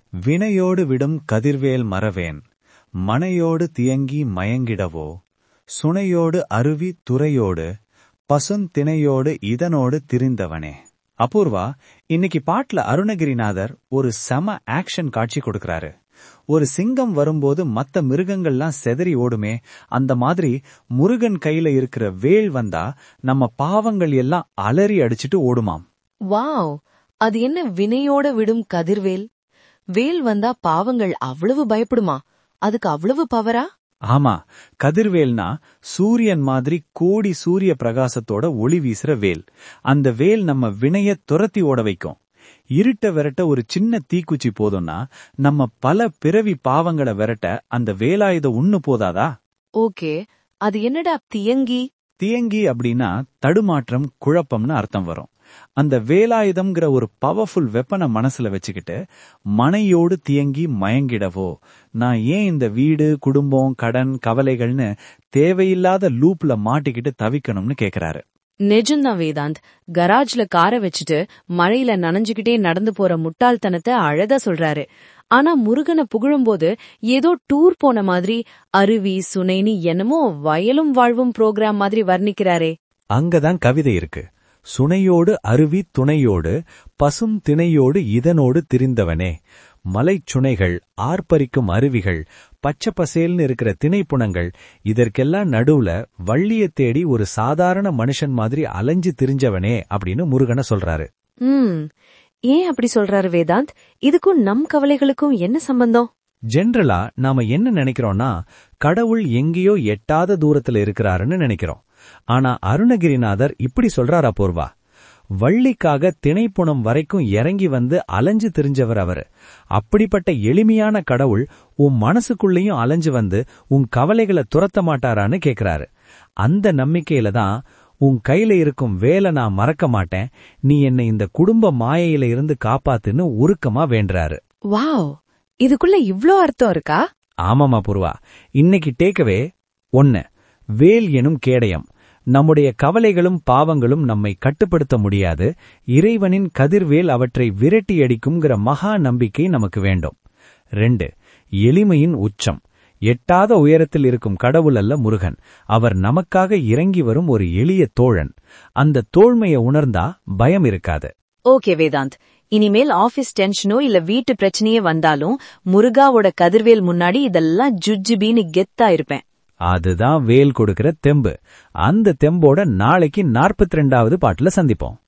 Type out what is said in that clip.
வினையோடு விடும் கதிர்வேல் மறவேன் மனையோடு தியங்கி மயங்கிடவோ சுனையோடு அருவி துறையோடு பசுந்திணையோடு இதனோடு திரிந்தவனே அபூர்வா இன்னைக்கு பாட்டுல அருணகிரிநாதர் ஒரு செம ஆக்ஷன் காட்சி கொடுக்கறாரு ஒரு சிங்கம் வரும்போது மத்த மிருகங்கள்லாம் செதறி ஓடுமே அந்த மாதிரி முருகன் கையில இருக்கிற வேல் வந்தா நம்ம பாவங்கள் எல்லாம் அலறி அடிச்சிட்டு ஓடுமாம் வாவ் அது என்ன வினையோட விடும் கதிர்வேல் வேல் வந்தா பாவங்கள் அவ்வளவு பயப்படுமா அதுக்கு அவ்வளவு பவரா ஆமா கதிர்வேல்னா சூரியன் மாதிரி கோடி சூரிய பிரகாசத்தோட ஒளி வீசுற வேல் அந்த வேல் நம்ம வினைய துரத்தி ஓட வைக்கும் இருட்ட விரட்ட ஒரு சின்ன தீக்குச்சி போதும்னா நம்ம பல பிறவி பாவங்களை விரட்ட அந்த வேலாயுத உண்ணு போதாதா ஓகே அது என்னடா தியங்கி தியங்கி அப்படின்னா தடுமாற்றம் குழப்பம்னு அர்த்தம் வரும் அந்த வேலாயுதம்ங்கிற ஒரு பவர்ஃபுல் வெப்பனை மனசுல வச்சுக்கிட்டு மனையோடு தியங்கி மயங்கிடவோ நான் ஏன் இந்த வீடு குடும்பம் கடன் கவலைகள்னு தேவையில்லாத லூப்ல மாட்டிக்கிட்டு தவிக்கணும்னு கேக்குறாரு நிஜம்தான் வேதாந்த் கராஜ்ல காரை வச்சுட்டு மழையில நனைஞ்சுகிட்டே நடந்து போற முட்டாள்தனத்தை அழகா சொல்றாரு ஆனா முருகனை புகழும்போது ஏதோ டூர் போன மாதிரி அருவி சுனைன்னு என்னமோ வயலும் வாழ்வும் ப்ரோக்ராம் மாதிரி வர்ணிக்கிறாரே அங்கதான் கவிதை இருக்கு சுனையோடு அருவி துணையோடு பசும் திணையோடு இதனோடு திரிந்தவனே மலைச்சுனைகள் ஆர்ப்பரிக்கும் அருவிகள் பச்சை பசேல்னு இருக்கிற திணைப்புணங்கள் இதற்கெல்லாம் நடுவுல வள்ளிய தேடி ஒரு சாதாரண மனுஷன் மாதிரி அலைஞ்சு திரிஞ்சவனே அப்படின்னு முருகனை சொல்றாரு ம் ஏன் அப்படி சொல்றாரு வேதாந்த் இதுக்கும் நம் கவலைகளுக்கும் என்ன சம்பந்தம் ஜென்ரலா நாம என்ன நினைக்கிறோம்னா கடவுள் எங்கேயோ எட்டாத தூரத்துல இருக்கிறாருன்னு நினைக்கிறோம் ஆனா அருணகிரிநாதர் இப்படி சொல்றாரா போர்வா வள்ளிக்காக திணைப்புணம் வரைக்கும் இறங்கி வந்து அலைஞ்சு திரிஞ்சவர் அவரு அப்படிப்பட்ட எளிமையான கடவுள் உன் மனசுக்குள்ளேயும் அலைஞ்சு வந்து உன் கவலைகளை துரத்த மாட்டாரான்னு கேக்குறாரு அந்த நம்பிக்கையில தான் உன் கையில இருக்கும் வேலை நான் மறக்க மாட்டேன் நீ என்னை இந்த குடும்ப மாயையில இருந்து காப்பாத்துன்னு உருக்கமா வேண்டுறாரு வாவ் இதுக்குள்ள இவ்ளோ அர்த்தம் இருக்கா ஆமாமா பூர்வா இன்னைக்கு டேக்கவே ஒன்னு வேல் எனும் கேடயம் நம்முடைய கவலைகளும் பாவங்களும் நம்மை கட்டுப்படுத்த முடியாது இறைவனின் கதிர்வேல் அவற்றை விரட்டி அடிக்கும்ங்கிற மகா நம்பிக்கை நமக்கு வேண்டும் ரெண்டு எளிமையின் உச்சம் எட்டாத உயரத்தில் இருக்கும் கடவுள் அல்ல முருகன் அவர் நமக்காக இறங்கி வரும் ஒரு எளிய தோழன் அந்த தோழ்மையை உணர்ந்தா பயம் இருக்காது ஓகே வேதாந்த் இனிமேல் ஆபீஸ் டென்ஷனோ இல்ல வீட்டு பிரச்சனையே வந்தாலும் முருகாவோட கதிர்வேல் முன்னாடி இதெல்லாம் ஜுஜ்ஜிபின்னு கெத்தா இருப்பேன் அதுதான் வேல் கொடுக்கிற தெம்பு அந்த தெம்போட நாளைக்கு நாற்பத்தி ரெண்டாவது பாட்டுல சந்திப்போம்